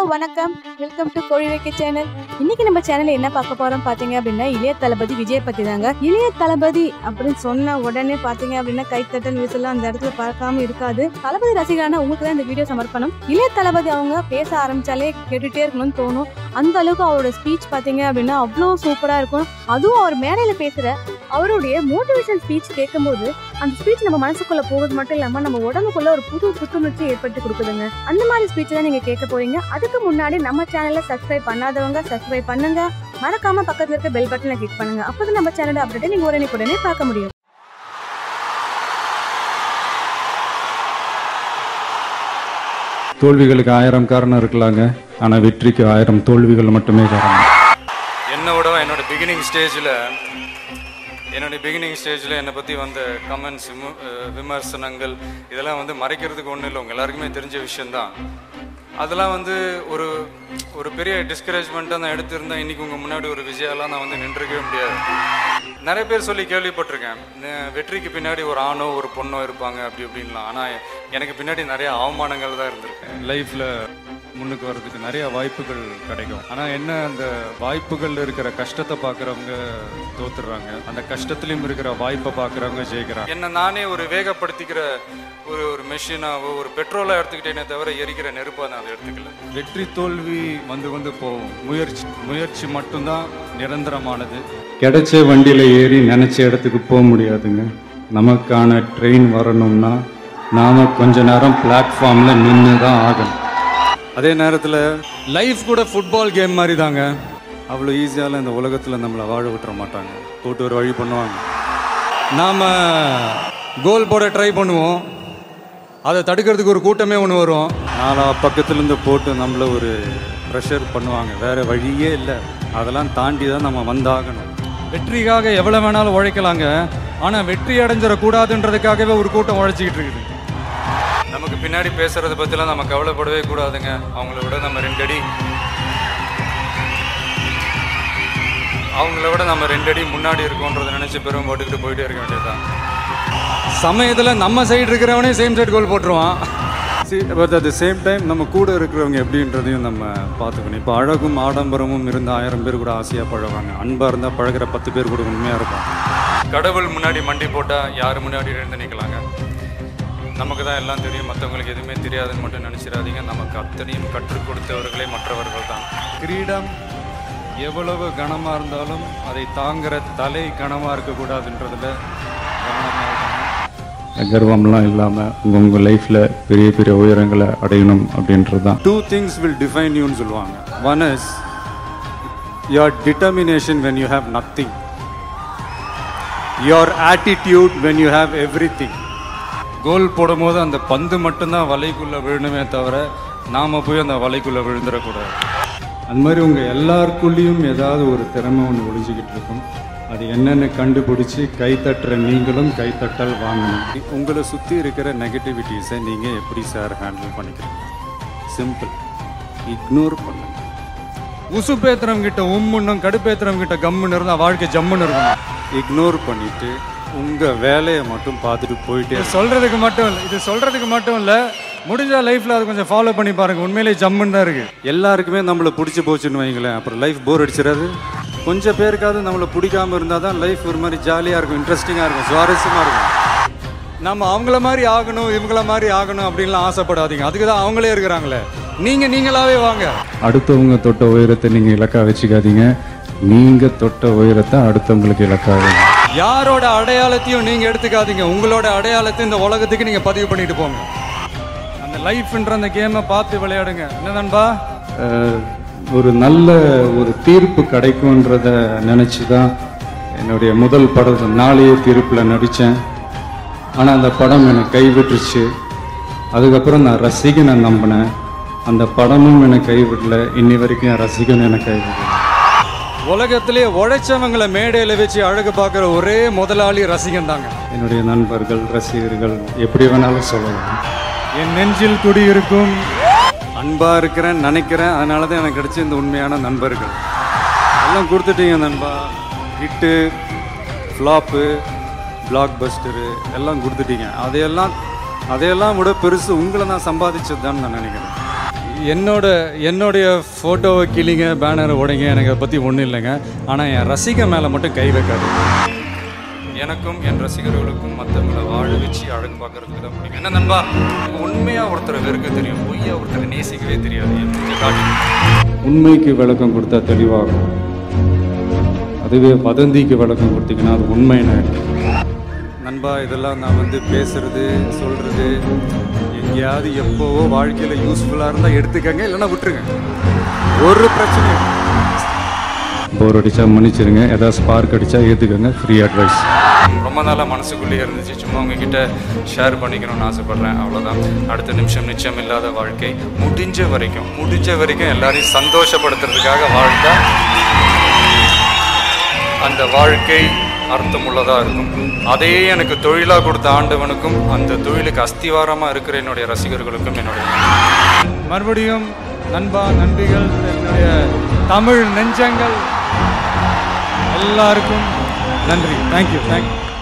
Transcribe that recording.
வணக்கம் welcome to கோழி வைக்க சேனல் இன்னைக்கு நம்ம சேனல்ல என்ன பார்க்க போறோம் பாத்தீங்க அப்படின்னா இளைய தளபதி விஜய் பத்தி தாங்க இளைய தளபதி அப்படின்னு சொன்ன உடனே பாத்தீங்க அப்படின்னா கைத்தட்டல் விசில் அந்த இடத்துல பார்க்காம இருக்காது தளபதி ரசிகரான உங்களுக்கு தான் இந்த வீடியோ சமர்ப்பணம் இளைய தளபதி அவங்க பேச ஆரம்பிச்சாலே கேட்டுட்டே இருக்கணும்னு தோணும் அந்த அளவுக்கு அவரோட ஸ்பீச் பாத்தீங்க அப்படின்னா அவ்வளோ சூப்பரா இருக்கும் அதுவும் அவர் மேடையில பேசுற அவருடைய மோட்டிவேஷன் ஸ்பீச் கேட்கும்போது அந்த ஸ்பீச் நம்ம மனசுக்குள்ள போகிறது மட்டும் இல்லாம நம்ம உடம்புக்குள்ள ஒரு புது புத்துணர்ச்சி ஏற்படுத்தி கொடுக்குதுங்க அந்த மாதிரி ஸ்பீச் தான் நீங்க கேட்க போறீங்க அதுக்கு முன்னாடி நம்ம சேனலை சப்ஸ்கிரைப் பண்ணாதவங்க சப்ஸ்கிரைப் பண்ணுங்க மறக்காம பக்கத்துல இருக்க பெல் பட்டனை கிளிக் பண்ணுங்க அப்பதான் நம்ம சேனல் அப்டேட் நீங்க உடனே உடனே பார்க்க முடியும் தோல்விகளுக்கு ஆயிரம் காரணம் இருக்கலாங்க ஆனால் வெற்றிக்கு ஆயிரம் தோல்விகள் மட்டுமே காரணம் என்னை விட என்னோட பிகினிங் ஸ்டேஜில் என்னோட பிகினிங் ஸ்டேஜில் என்னை பற்றி வந்த கமெண்ட்ஸ் விமர்சனங்கள் இதெல்லாம் வந்து மறைக்கிறதுக்கு ஒன்றும் இல்லை உங்கள் எல்லாருக்குமே தெரிஞ்ச விஷயந்தான் அதெல்லாம் வந்து ஒரு ஒரு பெரிய டிஸ்கரேஜ்மெண்ட்டாக நான் எடுத்திருந்தேன் இன்றைக்கி உங்கள் முன்னாடி ஒரு விஜயாலாம் நான் வந்து நின்றுக்கவே முடியாது நிறைய பேர் சொல்லி கேள்விப்பட்டிருக்கேன் ந- வெற்றிக்கு பின்னாடி ஒரு ஆணோ ஒரு பொண்ணோ இருப்பாங்க அப்படி இப்படின்லாம் ஆனால் எனக்கு பின்னாடி நிறைய அவமானங்கள் தான் இருந்திருக்கு லைஃப்பில் முன்னுக்கு வர்றதுக்கு நிறைய வாய்ப்புகள் கிடைக்கும் ஆனால் என்ன அந்த வாய்ப்புகள் இருக்கிற கஷ்டத்தை பார்க்குறவங்க தோத்துடுறாங்க அந்த கஷ்டத்துலையும் இருக்கிற வாய்ப்பை பார்க்குறவங்க ஜெயிக்கிறாங்க என்ன நானே ஒரு வேகப்படுத்திக்கிற ஒரு ஒரு மெஷினாவோ ஒரு பெட்ரோலாக எடுத்துக்கிட்டேனே தவிர எரிக்கிற நெருப்பாக நான் அதை எடுத்துக்கல வெற்றி தோல்வி வந்து வந்து போகும் முயற்சி முயற்சி மட்டும்தான் நிரந்தரமானது கிடைச்ச வண்டியில் ஏறி நினச்ச இடத்துக்கு போக முடியாதுங்க நமக்கான ட்ரெயின் வரணும்னா நாம் கொஞ்ச நேரம் பிளாட்ஃபார்மில் நின்று தான் ஆகணும் அதே நேரத்தில் லைஃப் கூட ஃபுட்பால் கேம் மாதிரி தாங்க அவ்வளோ ஈஸியால இந்த உலகத்தில் நம்மளை வாழ விட்டுற மாட்டாங்க போட்டு ஒரு வழி பண்ணுவாங்க நாம் கோல் போட ட்ரை பண்ணுவோம் அதை தடுக்கிறதுக்கு ஒரு கூட்டமே ஒன்று வரும் நாலா பக்கத்துலேருந்து போட்டு நம்மளை ஒரு ப்ரெஷர் பண்ணுவாங்க வேறு வழியே இல்லை அதெல்லாம் தாண்டி தான் நம்ம வந்தாகணும் வெற்றிக்காக எவ்வளோ வேணாலும் உழைக்கலாங்க ஆனால் வெற்றி அடைஞ்சிடக்கூடாதுன்றதுக்காகவே ஒரு கூட்டம் உழைச்சிக்கிட்டு இருக்குது நமக்கு பின்னாடி பேசுறத பத்திலாம் நம்ம கவலைப்படவே கூடாதுங்க அவங்கள விட நம்ம ரெண்டு அடி அவங்கள விட நம்ம ரெண்டு அடி முன்னாடி இருக்கோன்றதை நினைச்சு பெரும் போட்டுக்கிட்டு போயிட்டே இருக்க வேண்டியதுதான் சமயத்தில் நம்ம சைடு இருக்கிறவனே சேம் சைடு கோல் போட்டுருவான் but at the same time நம்ம கூட இருக்கிறவங்க எப்படின்றதையும் நம்ம பார்த்துக்கணும் இப்போ அழகும் ஆடம்பரமும் இருந்த ஆயிரம் பேர் கூட ஆசையாக பழகுவாங்க அன்பாக இருந்தால் பழகுற பத்து பேர் கூட உண்மையாக இருப்பாங்க கடவுள் முன்னாடி மண்டி போட்டால் யார் முன்னாடி இருந்து நிற்கலாங்க நமக்கு தான் எல்லாம் தெரியும் மற்றவங்களுக்கு எதுவுமே தெரியாதுன்னு மட்டும் நினச்சிடாதீங்க நமக்கு அத்தனையும் கற்றுக் கொடுத்தவர்களே மற்றவர்கள் தான் கிரீடம் எவ்வளவு கனமாக இருந்தாலும் அதை தாங்குற தலை கனமாக இருக்கக்கூடாதுன்றதுல கவனமாக இருக்கணும் கர்வம்லாம் இல்லாமல் உங்கள் உங்கள் லைஃப்பில் பெரிய பெரிய உயரங்களை அடையணும் அப்படின்றது தான் டூ திங்ஸ் வில் டிஃபைன் யூன்னு சொல்லுவாங்க one is your determination when you have nothing your attitude when you have everything goal போடும்போது அந்த பந்து மட்டும்தான் வலைக்குள்ளே விழணுமே தவிர நாம் போய் அந்த வலைக்குள்ளே விழுந்துடக்கூடாது அந்த மாதிரி உங்கள் எல்லாருக்குள்ளேயும் ஏதாவது ஒரு திறமை ஒன்று ஒளிஞ்சிக்கிட்டு இருக்கும் அது என்னென்னு கண்டுபிடிச்சி கைத்தட்டுற நீங்களும் கைத்தட்டல் வாங்கணும் உங்களை சுற்றி இருக்கிற நெகட்டிவிட்டிஸை நீங்கள் எப்படி சார் ஹேண்டில் பண்ணிக்கிறீங்க சிம்பிள் இக்னோர் பண்ணுங்க உசுப்பேத்துறவங்க கிட்ட உம்முன்னும் கடுப்பேத்துறவங்க கிட்ட கம்முன்னு இருந்தால் வாழ்க்கை ஜம்முன்னு இருக்கணும் இக்னோர் பண்ணிட்டு உங்கள் வேலையை மட்டும் பார்த்துட்டு போயிட்டே சொல்கிறதுக்கு மட்டும் இல்லை இது சொல்கிறதுக்கு மட்டும் இல்லை முடிஞ்ச லைஃப்பில் அது கொஞ்சம் ஃபாலோ பண்ணி பாருங்க உண்மையிலேயே ஜம்முன்னு தான் இருக்குது எல்லாருக்குமே நம்மளை பிடிச்சி போச்சுன்னு வைங்களேன் அப்புறம் லைஃப் போர் அடிச்சிடாது கொஞ்சம் பேருக்காவது நம்மளை பிடிக்காம இருந்தால் தான் லைஃப் ஒரு மாதிரி ஜாலியாக இருக்கும் இன்ட்ரெஸ்டிங்காக இருக்கும் சுவாரஸ்யமாக இருக்கும் நம்ம அவங்கள மாதிரி ஆகணும் இவங்கள மாதிரி ஆகணும் அப்படின்லாம் ஆசைப்படாதீங்க அதுக்கு தான் அவங்களே இருக்கிறாங்களே நீங்கள் நீங்களாவே வாங்க அடுத்தவங்க தொட்ட உயரத்தை நீங்கள் இலக்கா வச்சுக்காதீங்க நீங்கள் தொட்ட உயரத்தை அடுத்தவங்களுக்கு இலக்கா வைங்க யாரோட அடையாளத்தையும் நீங்கள் எடுத்துக்காதீங்க உங்களோட அடையாளத்தை இந்த உலகத்துக்கு நீங்கள் பதிவு பண்ணிட்டு போங்க அந்த லைஃப்ன்ற அந்த கேமை பார்த்து விளையாடுங்க என்ன நண்பா அஹ், ஒரு நல்ல ஒரு தீர்ப்பு கிடைக்கும்ன்றத நினச்சி தான் என்னுடைய முதல் படம் நாளைய தீர்ப்பில் நடித்தேன் ஆனால் அந்த படம் என்னை கைவிட்டுருச்சு அதுக்கப்புறம் நான் ரசிகனை நம்பினேன் அந்த படமும் என்னை கைவிடல இன்னி வரைக்கும் என் ரசிகன் என்னை கைவிடல உலகத்திலே உழைச்சவங்களை மேடையில் வச்சு அழகு பார்க்குற ஒரே முதலாளி ரசிகன் தாங்க என்னுடைய நண்பர்கள் ரசிகர்கள் எப்படி வேணாலும் சொல்லலாம் என் நெஞ்சில் குடியிருக்கும் அன்பா இருக்கிறேன் நினைக்கிறேன் அதனால தான் எனக்கு கிடைச்ச இந்த உண்மையான நண்பர்கள் எல்லாம் கொடுத்துட்டீங்க நண்பா ஹிட்டு ஃப்ளாப்பு பிளாக் பஸ்டரு எல்லாம் கொடுத்துட்டீங்க அதையெல்லாம் அதையெல்லாம் விட பெருசு உங்களை நான் சம்பாதிச்சது நான் நினைக்கிறேன் என்னோட என்னுடைய ஃபோட்டோவை கிளிங்க பேனரை உடைங்க எனக்கு அதை பற்றி ஒன்றும் இல்லைங்க ஆனால் என் ரசிகை மேலே மட்டும் கை வைக்காது எனக்கும் என் ரசிகர்களுக்கும் மற்றவங்களை வாழ வச்சு அழகு பார்க்கறதுக்கு தான் பிடிக்கும் என்ன நண்பா உண்மையாக ஒருத்தரை வெறுக்க தெரியும் பொய்யா ஒருத்தரை நேசிக்கவே தெரியாது என் மூஞ்ச காட்டி உண்மைக்கு விளக்கம் கொடுத்தா தெளிவாகும் அதுவே வதந்திக்கு விளக்கம் கொடுத்தீங்கன்னா அது உண்மைன்னு நண்பா இதெல்லாம் நான் வந்து பேசுறது சொல்றது எங்கேயாவது எப்போவோ வாழ்க்கையில் யூஸ்ஃபுல்லாக இருந்தால் எடுத்துக்கங்க இல்லைன்னா விட்டுருங்க ஒரு பிரச்சனையும் இல்லை. போர் அடிச்சா மன்னிச்சிருங்க ஏதாவது ஸ்பார்க் அடிச்சா ஏற்றுக்கங்க ஃப்ரீ அட்வைஸ் ரொம்ப நாளாக மனசுக்குள்ளேயே இருந்துச்சு சும்மா உங்ககிட்ட ஷேர் பண்ணிக்கணும்னு ஆசைப்பட்றேன் அவ்வளோதான் அடுத்த நிமிஷம் நிச்சயம் இல்லாத வாழ்க்கை முடிஞ்ச வரைக்கும் முடிஞ்ச வரைக்கும் எல்லாரையும் சந்தோஷப்படுத்துறதுக்காக வாழ்க்கை அந்த வாழ்க்கை அர்த்தமுள்ளதாக இருக்கும் அதே எனக்கு தொழிலாக கொடுத்த ஆண்டவனுக்கும் அந்த தொழிலுக்கு அஸ்திவாரமாக இருக்கிற என்னுடைய ரசிகர்களுக்கும் என்னுடைய மறுபடியும் நண்பா நன்றிகள் என்னுடைய தமிழ் நெஞ்சங்கள் எல்லாருக்கும் நன்றி தேங்க்யூ தேங்க்யூ